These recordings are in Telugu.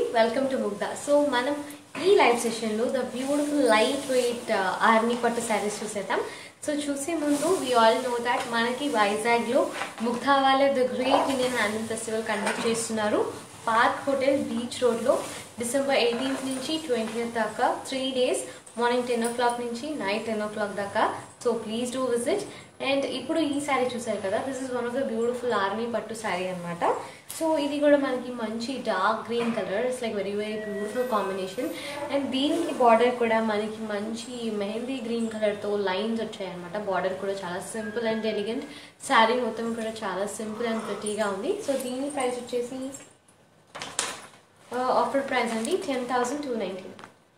వెల్కమ్ టు ముగ్ధ సో మనం ఈ లైవ్ సెషన్లో the beautiful light weight army పట్టు శారీస్ చూసేద్దాం సో చూసే ముందు వీ ఆల్ నో దాట్ మనకి వైజాగ్లో ముగ్ధా వాళ్ళ the great Indian hand festival conduct చేస్తున్నారు పార్క్ హోటల్ బీచ్ రోడ్లో డిసెంబర్ ఎయిటీన్త్ నుంచి ట్వంటీయత్ దాకా three days morning ten o'clock నుంచి నైట్ టెన్ ఓ క్లాక్ దాకా so please do visit and ఇప్పుడు ఈ శారీ చూసారు కదా this is one of the beautiful ఆర్మీ పట్టు శారీ అనమాట సో ఇది కూడా మనకి మంచి dark green colour it's like very very beautiful combination and దీనికి బార్డర్ కూడా మనకి మంచి మెహందీ గ్రీన్ కలర్తో లైన్స్ వచ్చాయన్నమాట బార్డర్ కూడా చాలా సింపుల్ అండ్ ఎలిగెంట్ శారీ మొత్తం కూడా చాలా సింపుల్ అండ్ ప్రిటీగా ఉంది సో దీని ప్రైస్ వచ్చేసి ఆఫర్ ప్రైస్ అండి ten thousand two ninety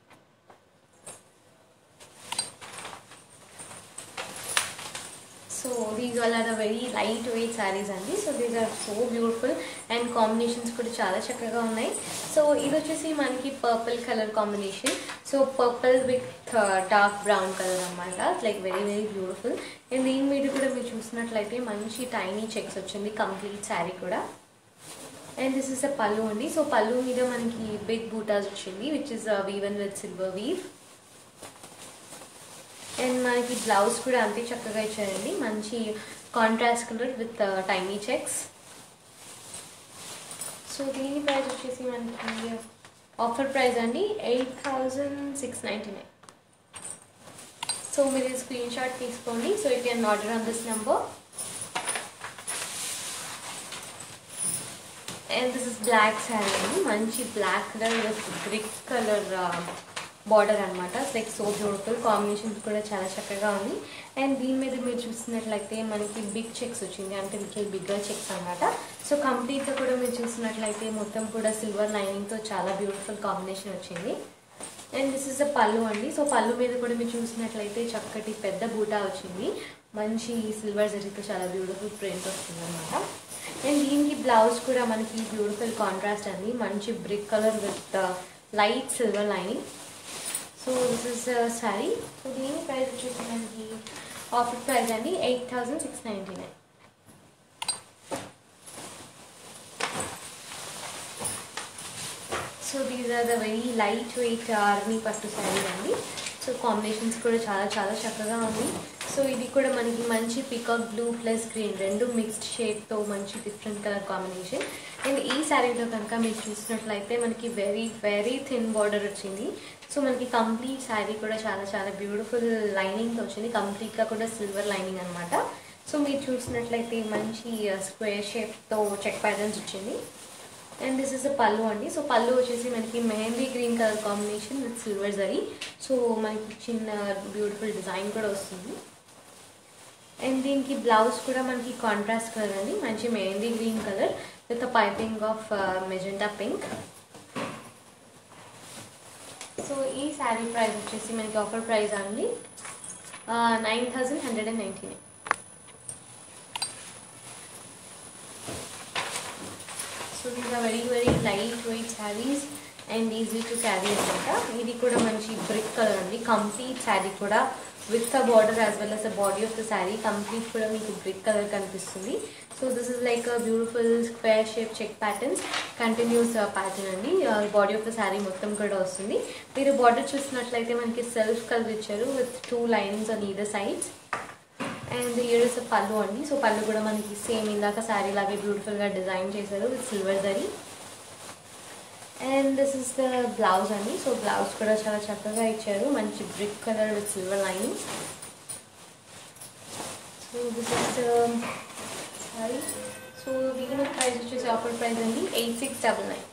so these all are the very light weight saris అండి so these are so beautiful and combinations కూడా చాలా చక్కగా ఉన్నాయి సో ఇది వచ్చేసి మనకి purple colour combination so purple with dark brown colour అనమాట like very very beautiful and దీని మీద కూడా మీరు చూసినట్లయితే మంచి టైనీ చెక్స్ వచ్చింది కంప్లీట్ శారీ కూడా and this is a pallu అండి సో పళ్ళు మీద మనకి బిగ్ బూటాస్ వచ్చింది which is woven with silver weave and మనకి బ్లౌజ్ కూడా అంతే చక్కగా ఇచ్చారండి మంచి contrast colour with tiny checks so దీని ప్రైస్ వచ్చేసి మనకి ఆఫర్ ప్రైస్ అండి eight thousand six ninety nine so మీరు స్క్రీన్ షాట్ తీసుకోండి so you can order on this number and this is black sari అండి మంచి black colour with brick colour border అనమాట లైక్ సో బ్యూటిఫుల్ కాంబినేషన్స్ కూడా చాలా చక్కగా ఉంది అండ్ దీని మీద మీరు చూసినట్లయితే మనకి బిగ్ చెక్స్ వచ్చింది అంటే లిటిల్ బిగ్గర్ చెక్స్ అనమాట సో కంప్లీట్గా కూడా మీరు చూసినట్లయితే మొత్తం కూడా సిల్వర్ లైనింగ్తో చాలా బ్యూటిఫుల్ కాంబినేషన్ వచ్చింది and this is the pallu అండి సో పళ్ళు మీద కూడా మీరు చూసినట్లయితే చక్కటి పెద్ద బూటా వచ్చింది మంచి సిల్వర్ జరిగితే చాలా బ్యూటిఫుల్ ప్రింట్ వస్తుంది అనమాట అండ్ దీనికి బ్లౌజ్ కూడా మనకి బ్యూటిఫుల్ కాంట్రాస్ట్ అండి మంచి brick colour with light silver lining so this is sari so దీని ప్రైస్ వచ్చేసి మనకి ఆఫర్ ప్రైస్ అండి eight thousand six ninety nine so these are the very light weight army పట్టు శారీ అండి సో కాంబినేషన్స్ కూడా చాలా చాలా చక్కగా ఉంది సో ఇది కూడా మనకి మంచి పికాక్ బ్లూ ప్లస్ గ్రీన్ రెండు మిక్స్డ్ షేడ్తో మంచి డిఫరెంట్ కలర్ కాంబినేషన్ అండ్ ఈ శారీలో కనుక మీరు చూసినట్లయితే మనకి వెరీ వెరీ థిన్ బార్డర్ వచ్చింది సో మనకి కంప్లీట్ శారీ కూడా చాలా చాలా బ్యూటిఫుల్ లైనింగ్తో వచ్చింది కంప్లీట్గా కూడా సిల్వర్ లైనింగ్ అనమాట సో మీరు చూసినట్లయితే మంచి స్క్వేర్ షేప్తో చెక్ ప్యాటర్న్స్ వచ్చింది and this is a pallu అండి సో పళ్ళు వచ్చేసి మనకి mehndi green colour combination with silver zari so మనకి చిన్న బ్యూటిఫుల్ డిజైన్ కూడా వస్తుంది అండ్ దీనికి బ్లౌజ్ కూడా మనకి కాంట్రాస్ట్ కలర్ అండి మంచి mehndi green colour with piping of magenta pink so ఈ శారీ ప్రైస్ వచ్చేసి మనకి ఆఫర్ ప్రైస్ అండి nine thousand hundred and ninety nine so these are very very light weight saris and easy to carry అనమాట ఇది కూడా మంచి బ్రిక్ కలర్ అండి కంప్లీట్ శారీ కూడా with the border as well as the body of the sari complete కూడా మీకు బ్రిక్ కలర్ కనిపిస్తుంది so this is like a beautiful square shape check patterns continuous pattern అండి బాడీ ఆఫ్ ద శారీ మొత్తం కూడా వస్తుంది మీరు బార్డర్ చూసినట్లయితే మనకి సెల్ఫ్ కలర్ ఇచ్చారు with two lines on either sides and here is pallu అండి సో పళ్ళు కూడా మనకి సేమ్ ఇందాక శారీ లాగే బ్యూటిఫుల్గా డిజైన్ చేశారు విత్ సిల్వర్ దరీ and this is the blouse అండి సో బ్లౌజ్ కూడా చాలా చక్కగా ఇచ్చారు మంచి brick colour with silver line so this is sari so దీని ప్రైస్ వచ్చేసి ఆఫర్ ప్రైస్ అండి eight six double nine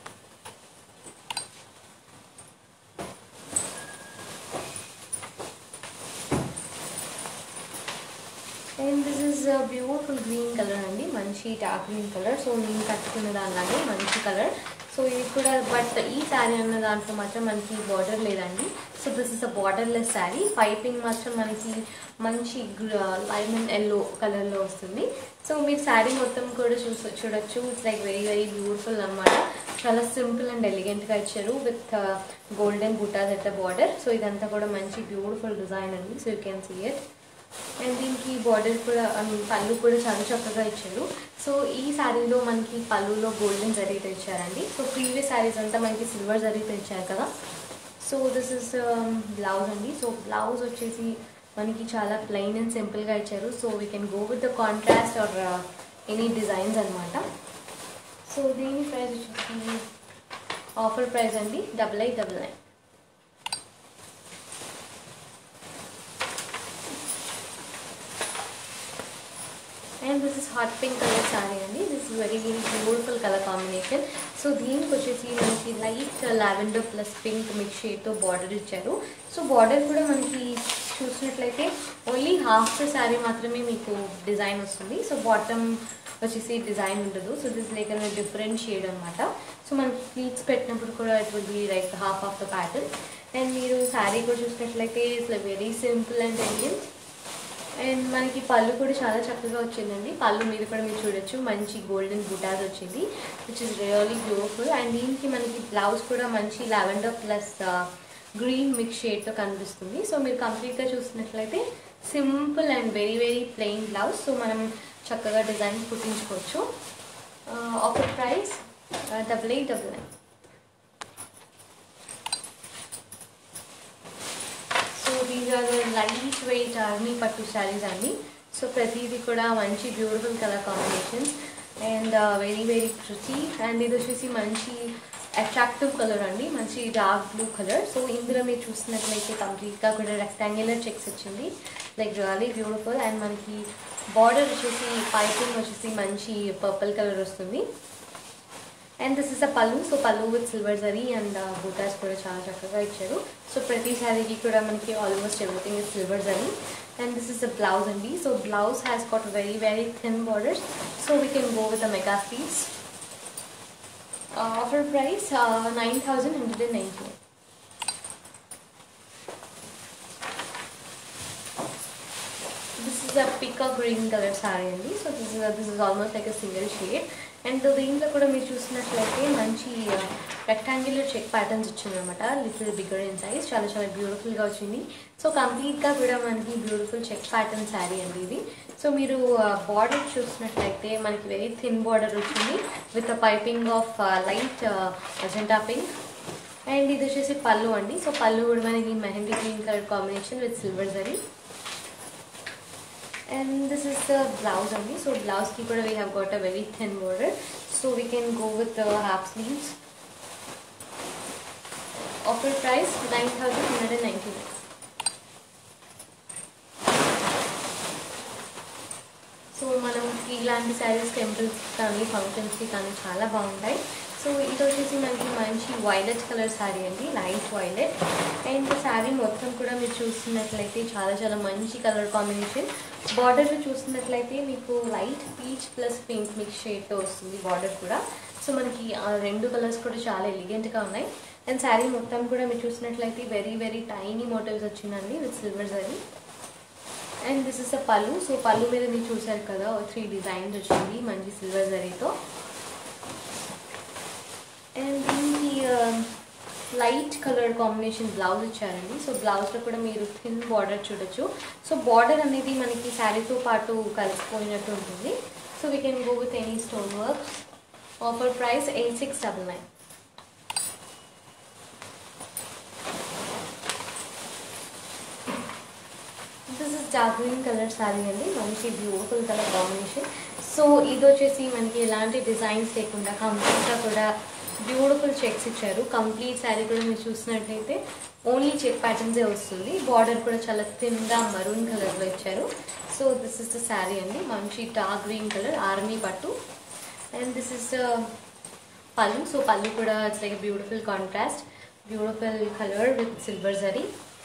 and this is beautiful green colour అండి మంచి డార్క్ గ్రీన్ కలర్ సో నేను కట్టుకున్న దానిలాగే మంచి కలర్ సో ఇది కూడా బట్ ఈ శారీ అన్న దాంట్లో మాత్రం మనకి బార్డర్ లేదండి so this is a borderless sari piping మాత్రం మనకి మంచి లైమన్ ఎల్లో కలర్లో వస్తుంది సో మీరు శారీ మొత్తం కూడా చూస చూడొచ్చు it's like very very beautiful అనమాట చాలా సింపుల్ అండ్ ఎలిగెంట్గా ఇచ్చారు with golden butas at the border so ఇదంతా కూడా మంచి బ్యూటిఫుల్ డిజైన్ అండి so you can see it and దీనికి బార్డర్ కూడా I mean, పళ్ళు కూడా చాలా చక్కగా ఇచ్చారు సో ఈ శారీలో మనకి పళ్ళులో గోల్డెన్ జరీతో ఇచ్చారండి సో ప్రీవియస్ శారీస్ అంతా మనకి సిల్వర్ జరీతో ఇచ్చారు కదా సో దిస్ ఇస్ బ్లౌజ్ అండి సో బ్లౌజ్ వచ్చేసి మనకి చాలా ప్లెయిన్ అండ్ సింపుల్గా ఇచ్చారు so we can go with the contrast or any designs అనమాట సో దీని ప్రైస్ వచ్చేసి ఆఫర్ ప్రైస్ అండి double eight double nine and this is hot pink colour sari అండి this is very very beautiful colour combination so దీనికి వచ్చేసి మనకి light lavender plus pink mix షేడ్తో బార్డర్ ఇచ్చారు సో బార్డర్ కూడా మనకి చూసినట్లయితే ఓన్లీ హాఫ్ ద శారీ మాత్రమే మీకు డిజైన్ వస్తుంది సో బాటమ్ వచ్చేసి డిజైన్ ఉండదు సో దిస్ లైక్ అనే డిఫరెంట్ షేడ్ అనమాట సో మనకి ప్లీట్స్ పెట్టినప్పుడు కూడా it will be like half of the pattern and మీరు శారీ కూడా చూసినట్లయితే it's very simple and elegant and మనకి పళ్ళు కూడా చాలా చక్కగా వచ్చిందండి పళ్ళు మీద కూడా మీరు చూడొచ్చు మంచి గోల్డెన్ బుటాస్ వచ్చింది which is really beautiful and దీనికి మనకి బ్లౌజ్ కూడా మంచి లావెండర్ ప్లస్ గ్రీన్ మిక్స్ షేడ్తో కనిపిస్తుంది సో మీరు కంప్లీట్గా చూసినట్లయితే simple and very very plain blouse so మనం చక్కగా డిజైన్ కుట్టించుకోవచ్చు ఒక price double eight double nine so these are light weight army పట్టు శారీస్ అండి సో ప్రతిదీ కూడా మంచి beautiful colour combinations and very very pretty and ఇది వచ్చేసి మంచి అట్రాక్టివ్ కలర్ అండి మంచి డార్క్ బ్లూ కలర్ సో ఇందులో మీరు చూసినట్లయితే కంప్లీట్గా కూడా రెక్టాంగులర్ చెక్స్ వచ్చింది లైక్ రియలీ బ్యూటిఫుల్ అండ్ మనకి బార్డర్ వచ్చేసి పైపింగ్ వచ్చేసి మంచి పర్పుల్ కలర్ వస్తుంది and this is a pallu so pallu with silver zari and butas కూడా చాలా చక్కగా ఇచ్చారు సో ప్రతి శారీకి కూడా మనకి almost everything is silver zari and this is a blouse అండి so blouse has got very very thin borders so we can go with a mega piece offer price nine thousand hundred and ninety this is a peacock green colour sari అండి so this is this is almost like a single shade and దీంట్లో కూడా మీరు చూసినట్లయితే మంచి రెక్టాంగులర్ చెక్ ప్యాటర్న్స్ వచ్చిందనమాట లిటిల్ బిగ్గర్ ఇన్ సైజ్ చాలా చాలా బ్యూటిఫుల్గా వచ్చింది సో కంప్లీట్గా కూడా మనకి బ్యూటిఫుల్ చెక్ ప్యాటర్న్ శారీ అండి ఇది సో మీరు బార్డర్ చూసినట్లయితే మనకి వెరీ థిన్ బార్డర్ వచ్చింది with a piping of light magenta pink and ఇది వచ్చేసి పళ్ళు అండి సో పళ్ళు కూడా మనకి mehndi green colour combination with silver zari and this is the blouse only so blouse ki kuda we have got a very thin border so we can go with the half sleeves offer price 9199 so మనం ఇలాంటి శారీస్ టెంపుల్స్ కానీ ఫంక్షన్స్కి కానీ చాలా బాగుంటాయి సో ఇది వచ్చేసి మనకి మంచి వైలెట్ కలర్ శారీ అండి లైట్ వైలెట్ అండ్ శారీ మొత్తం కూడా మీరు చూస్తున్నట్లయితే చాలా చాలా మంచి కలర్ కాంబినేషన్ బార్డర్ చూసినట్లయితే మీకు light peach plus pink mix షేడ్తో వస్తుంది బార్డర్ కూడా సో మనకి ఆ రెండు కలర్స్ కూడా చాలా ఎలిగెంట్గా ఉన్నాయి అండ్ శారీ మొత్తం కూడా మీరు చూసినట్లయితే వెరీ వెరీ టైనీ మోటివ్స్ వచ్చిందండి with silver zari and this is a pallu so పళ్ళు మీద మీరు చూసారు కదా త్రీ డిజైన్స్ వచ్చింది మంచి సిల్వర్ జరీతో అండ్ దీనికి లైట్ కలర్ కాంబినేషన్ బ్లౌజ్ ఇచ్చారండి సో బ్లౌజ్లో కూడా మీరు థిన్ బార్డర్ చూడొచ్చు సో బార్డర్ అనేది మనకి శారీతో పాటు కలిసిపోయినట్టు ఉంటుంది so we can go with any stone works offer price eight six double nine this is dark green colour sari అండి మంచి బ్యూటిఫుల్ కలర్ కాంబినేషన్ సో ఇది వచ్చేసి మనకి ఎలాంటి డిజైన్స్ లేకుండా కంప్లీట్గా కూడా బ్యూటిఫుల్ చెక్స్ ఇచ్చారు కంప్లీట్ శారీ కూడా మీరు చూసినట్లయితే ఓన్లీ చెక్ ప్యాటర్న్సే వస్తుంది బార్డర్ కూడా చాలా థిన్గా మరూన్ కలర్లో ఇచ్చారు so this is the sari అండి మంచి dark green colour army pattu and this is pallu so pallu కూడా it's like beautiful contrast beautiful colour with silver zari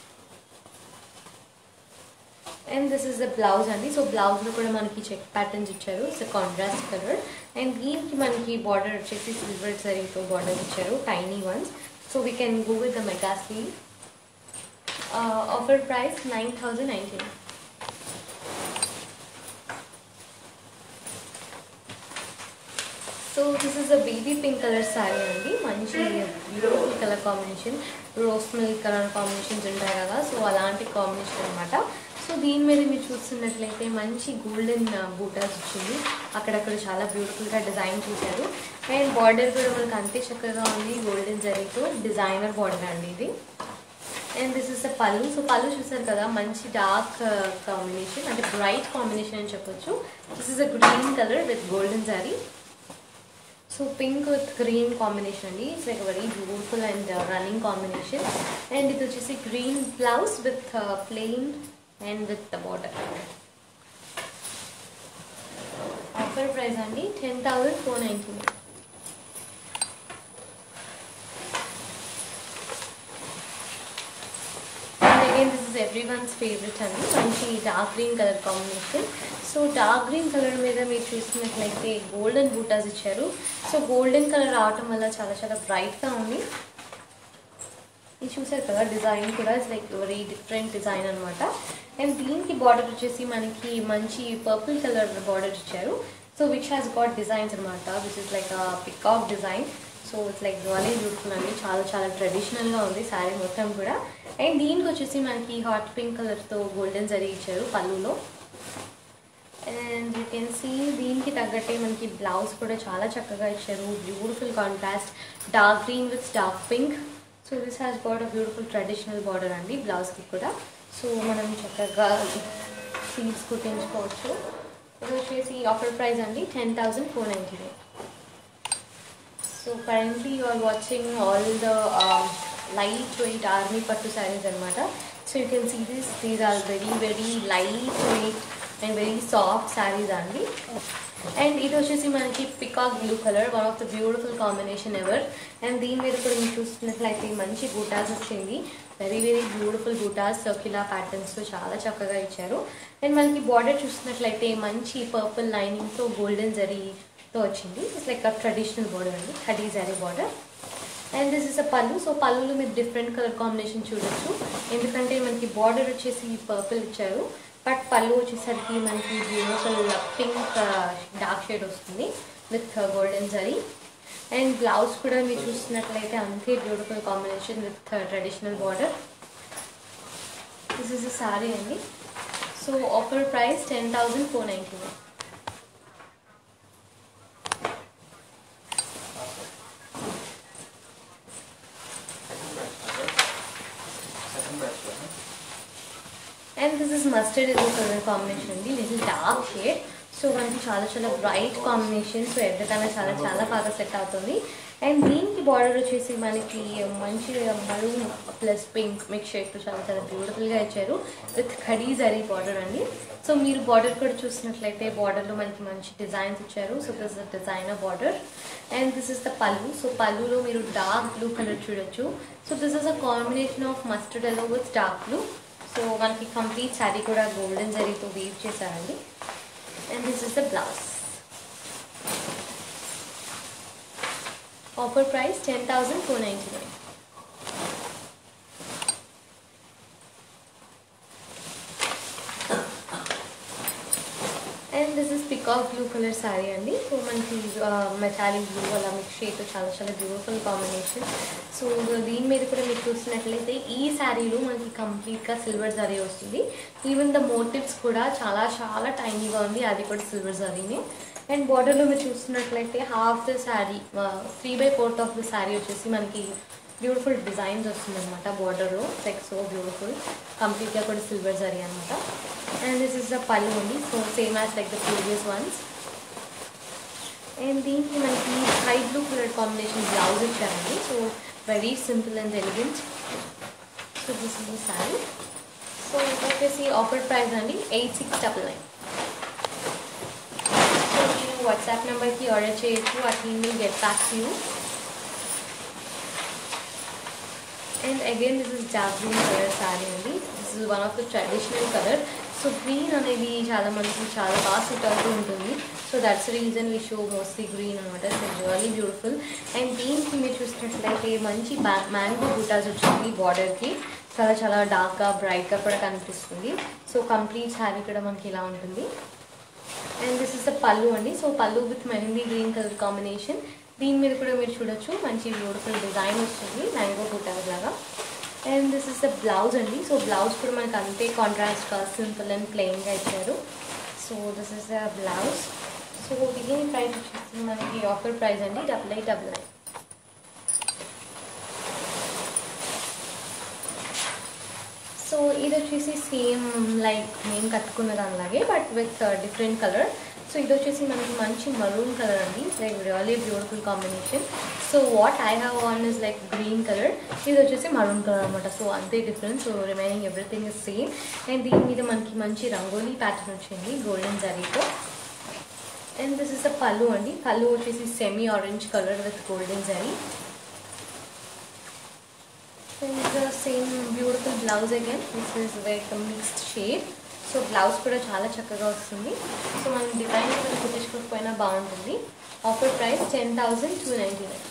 and this is the blouse అండి సో బ్లౌజ్లో కూడా మనకి చెక్ ప్యాటర్న్స్ ఇచ్చారు ఇట్స్ కాంట్రాస్ట్ కలర్ అండ్ దీనికి మనకి బార్డర్ వచ్చేసి సిల్వర్ జరీతో బార్డర్ ఇచ్చారు tiny ones so we can go with the mega sleeve offer price nine thousand nineteen so this is a baby pink colour sari అండి మంచి beautiful colour combination rose milk colour combinations ఉంటాయి కదా సో అలాంటి కాంబినేషన్ అనమాట సో దీని మీద మీరు చూస్తున్నట్లయితే మంచి గోల్డెన్ బూటాస్ వచ్చింది అక్కడక్కడ చాలా బ్యూటిఫుల్గా డిజైన్ చేశారు అండ్ బార్డర్ కూడా మనకు అంతే చక్కగా ఉంది గోల్డెన్ జరీతో డిజైనర్ బార్డర్ అండి ఇది and this is the pallu so pallu చూసారు కదా మంచి డార్క్ కాంబినేషన్ అంటే బ్రైట్ కాంబినేషన్ అని చెప్పొచ్చు this is a green colour with golden zari so pink with green combination అండి it's like very beautiful and running combination and ఇది వచ్చేసి green blouse with plain and with the border offer price అండి ten thousand four ninety again this is everyone's favourite అండి మంచి dark green colour combination so dark green colour మీద మీరు చూసినట్లయితే గోల్డెన్ బూటాస్ ఇచ్చారు సో గోల్డెన్ కలర్ రావటం వల్ల చాలా చాలా బ్రైట్గా ఉంది ఇది చూసారు కదా డిజైన్ కూడా it's like very different design అనమాట అండ్ దీనికి బార్డర్ వచ్చేసి మనకి మంచి పర్పుల్ కలర్ బార్డర్ ఇచ్చారు so which has got designs అనమాట which is like peacock design so it's like really beautiful అండి చాలా చాలా ట్రెడిషనల్గా ఉంది శారీ మొత్తం కూడా అండ్ దీనికి వచ్చేసి మనకి హాట్ పింక్ కలర్తో గోల్డెన్ జరీ ఇచ్చారు పళ్ళులో అండ్ యూ కెన్ సీ దీనికి తగ్గట్టే మనకి బ్లౌజ్ కూడా చాలా చక్కగా ఇచ్చారు beautiful contrast dark green with dark pink so this has got a beautiful traditional border అండి బ్లౌజ్కి కూడా సో మనం చక్కగా సీడ్స్ కుట్టించుకోవచ్చు ఇది వచ్చేసి ఆఫర్ ప్రైస్ అండి ten thousand four ninety nine so currently you are watching all the light weight army పట్టు శారీస్ అనమాట so you can see this these are very very light weight and very soft saris అండి అండ్ ఇది వచ్చేసి మనకి peacock blue colour one of the beautiful combination ever and దీని మీద కూడా మీరు చూస్తున్నట్లయితే మంచి బూటాస్ వచ్చింది very very beautiful butas circular ప్యాటర్న్స్తో చాలా చక్కగా ఇచ్చారు అండ్ మనకి బార్డర్ చూస్తున్నట్లయితే మంచి పర్పుల్ లైనింగ్తో గోల్డెన్ జరీతో వచ్చింది it's like a traditional border అండి khadi zari border and this is a pallu so పళ్ళులో మీరు డిఫరెంట్ కలర్ కాంబినేషన్ చూడొచ్చు ఎందుకంటే మనకి బార్డర్ వచ్చేసి పర్పుల్ ఇచ్చారు బట్ పళ్ళు వచ్చేసరికి మనకి బ్యూటిఫుల్ పింక్ డార్క్ షేడ్ వస్తుంది with golden zari and blouse కూడా మీరు చూస్తున్నట్లయితే అంతే beautiful combination with traditional border this is a sari అండి so offer price ten thousand four ninety nine and this is mustard yellow colour combination అండి లిటిల్ డార్క్ షేడ్ సో మనకి చాలా చాలా బ్రైట్ కాంబినేషన్ సో ఎవరికైనా చాలా చాలా బాగా సెట్ అవుతుంది అండ్ దీనికి బార్డర్ వచ్చేసి మనకి మంచి మరూన్ ప్లస్ పింక్ మిక్స్ షేడ్తో చాలా చాలా బ్యూటిఫుల్గా ఇచ్చారు విత్ ఖడీ జరీ బార్డర్ అండి సో మీరు బార్డర్ కూడా చూసినట్లయితే బార్డర్లో మనకి మంచి డిజైన్స్ ఇచ్చారు so this is designer border and this is the pallu so పల్లులో మీరు డార్క్ బ్లూ కలర్ చూడొచ్చు so this is a combination of mustard yellow with dark blue so మనకి కంప్లీట్ శారీ కూడా గోల్డెన్ జరీతో వీవ్ చేశారండి and this is the blouse offer price ten thousand four ninety nine and this is peacock blue colour sari అండి సో మనకి మెటాలిక్ బ్లూ అలా మిక్స్ చేయతో చాలా చాలా బ్యూటిఫుల్ కాంబినేషన్ సో దీని మీద కూడా మీరు చూసినట్లయితే ఈ శారీలో మనకి కంప్లీట్గా సిల్వర్ జరీ వస్తుంది ఈవెన్ ద మోటివ్స్ కూడా చాలా చాలా టైనీగా ఉంది అది కూడా సిల్వర్ జరీనే అండ్ బార్డర్లో మీరు చూస్తున్నట్లయితే half the sari three by fourth of the sari వచ్చేసి మనకి బ్యూటిఫుల్ డిజైన్స్ వస్తుంది అనమాట బార్డర్లో లైక్ సో బ్యూటిఫుల్ కంప్లీట్గా కూడా సిల్వర్ జరీ అనమాట and this is the pallu అండి so same as like the previous ones and దీనికి మనకి sky blue colour combination blouse ఇచ్చారండి so very simple and elegant so this is the sari so ఇది వచ్చేసి ఆఫర్ ప్రైస్ అండి eight six double nine so మీరు వాట్సాప్ నెంబర్కి ఆర్డర్ చేయొచ్చు ఆ team will get back to you and again this is dark green colour sari అండి this is one of the traditional colour so green అనేది చాలా మందికి చాలా బాగా సూట్ అవుతూ ఉంటుంది so that's reason we show mostly green అనమాట సో రియలీ బ్యూటిఫుల్ అండ్ దీనికి మీరు చూసినట్లయితే మంచి మ్యాంగో బూటాస్ వచ్చింది బార్డర్కి చాలా చాలా డార్క్గా బ్రైట్గా కూడా కనిపిస్తుంది సో కంప్లీట్ శారీ కూడా మనకి ఇలా ఉంటుంది and this is the pallu అండి so pallu with mehndi green colour combination దీని మీద కూడా మీరు చూడొచ్చు మంచి బ్యూటిఫుల్ డిజైన్ వస్తుంది మ్యాంగో బూటాస్ లాగా and this is the blouse అండి సో బ్లౌజ్ కూడా మనకి అంతే కాంట్రాస్ట్గా సింపుల్ అండ్ ప్లెయిన్గా ఇచ్చారు so this is the blouse so దీని ప్రైస్ వచ్చేసి మనకి ఆఫర్ ప్రైస్ అండి double eight double nine so ఇది వచ్చేసి సేమ్ లైక్ మేము కట్టుకున్న దానిలాగే but with different colour so ఇది వచ్చేసి మనకి మంచి మరూన్ కలర్ అండి like really beautiful combination so what I have on is like green colour ఇది వచ్చేసి మరూన్ కలర్ అనమాట సో అంతే difference so remaining everything is same and దీని మీద మనకి మంచి రంగోలీ ప్యాటర్న్ వచ్చింది గోల్డెన్ జరీతో and this is the pallu అండి పళ్ళు వచ్చేసి semi orange colour with golden zari and same beautiful blouse again this is like mixed shade so blouse కూడా చాలా చక్కగా వస్తుంది సో మనం డిజైన్ కూడా కుట్టించుకోకపోయినా బాగుంటుంది offer price ten thousand two ninety nine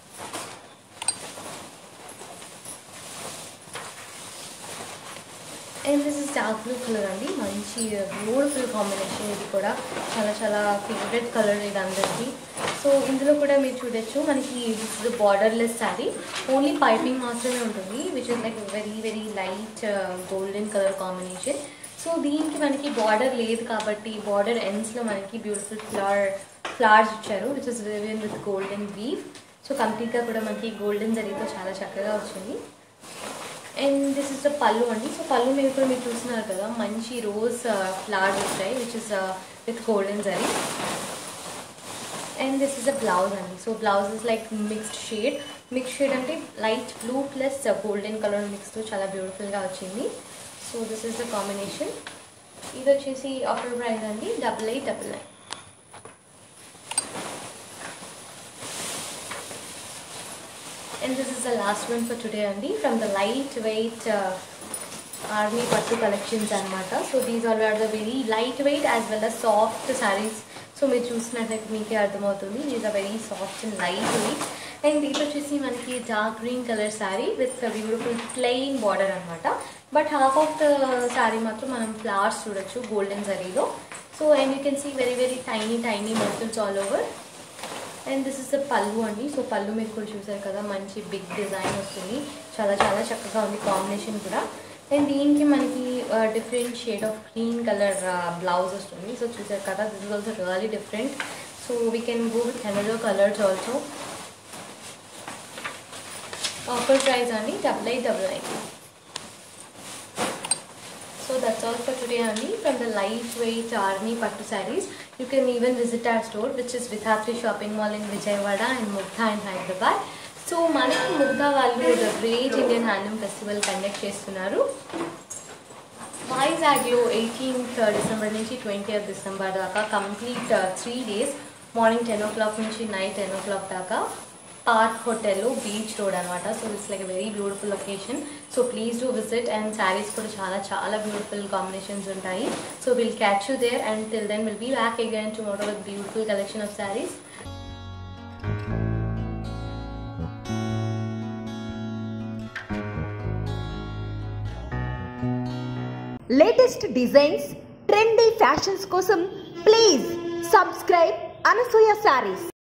and this is dark blue colour అండి మంచి బ్యూటిఫుల్ కాంబినేషన్ ఇది కూడా చాలా చాలా ఫేవరెట్ కలర్ ఇది అందరికీ సో ఇందులో కూడా మీరు చూడొచ్చు మనకి this is borderless sari only piping మాత్రమే ఉంటుంది which is like very very light golden colour combination so దీనికి మనకి బార్డర్ లేదు కాబట్టి బార్డర్ ఎండ్స్లో మనకి బ్యూటిఫుల్ ఫ్లవర్ ఫ్లవర్స్ ఇచ్చారు which is woven with golden weave so కంప్లీట్గా కూడా మనకి గోల్డెన్ జరీతో చాలా చక్కగా వచ్చింది and this is the pallu అండి సో పళ్ళు మీద కూడా మీరు చూస్తున్నారు కదా మంచి రోజ్ ఫ్లవర్స్ వచ్చాయి which is with golden zari and this is the blouse అండి so blouse is like mixed shade mixed shade అంటే light blue plus golden colour మిక్స్తో చాలా బ్యూటిఫుల్గా వచ్చింది so this is the combination ఇది వచ్చేసి ఆఫర్ ప్రైస్ అండి double eight double nine and this is the last one for today అండి from the light weight army పట్టు కలెక్షన్స్ అనమాట so these all are the very light weight as well as soft saris so మీరు చూసినట్లయితే మీకే అర్థమవుతుంది these are very soft and light weight and ఇది వచ్చేసి మనకి dark green colour sari with beautiful plain border అనమాట but half of the sari మాత్రం మనం ఫ్లవర్స్ చూడొచ్చు గోల్డెన్ జరీలో so and you can see very very tiny tiny motifs all over and this is the pallu అండి సో పళ్ళు మీరు కూడా చూసారు కదా మంచి బిగ్ డిజైన్ వస్తుంది చాలా చాలా చక్కగా ఉంది కాంబినేషన్ కూడా అండ్ దీనికి మనకి different shade of green colour blouse వస్తుంది సో చూసారు కదా this is also really different so we can go with another colours also offer price అండి double eight double nine so that's all for today అండి from the light weight army పట్టు saris you can even visit our store which is Vidhatri shopping mall in Vijayawada and Mugdha in Hyderabad so మనకి ముగ్ధా వాళ్ళు the great Indian handloom festival conduct చేస్తున్నారు వైజాగ్లో ఎయిటీన్త్ డిసెంబర్ నుంచి ట్వంటీ డిసెంబర్ దాకా complete three days morning ten o'clock నుంచి నైట్ టెన్ ఓ క్లాక్ దాకా పార్క్ హోటల్లో బీచ్ రోడ్ అనమాట so it's like very beautiful location so please do visit and saris కూడా చాలా చాలా బ్యూటిఫుల్ కాంబినేషన్స్ ఉంటాయి so will catch you there and till then will be back again tomorrow with beautiful collection of saris latest designs trendy fashions కోసం ప్లీజ్ సబ్స్క్రైబ్ అనసూయ శారీస్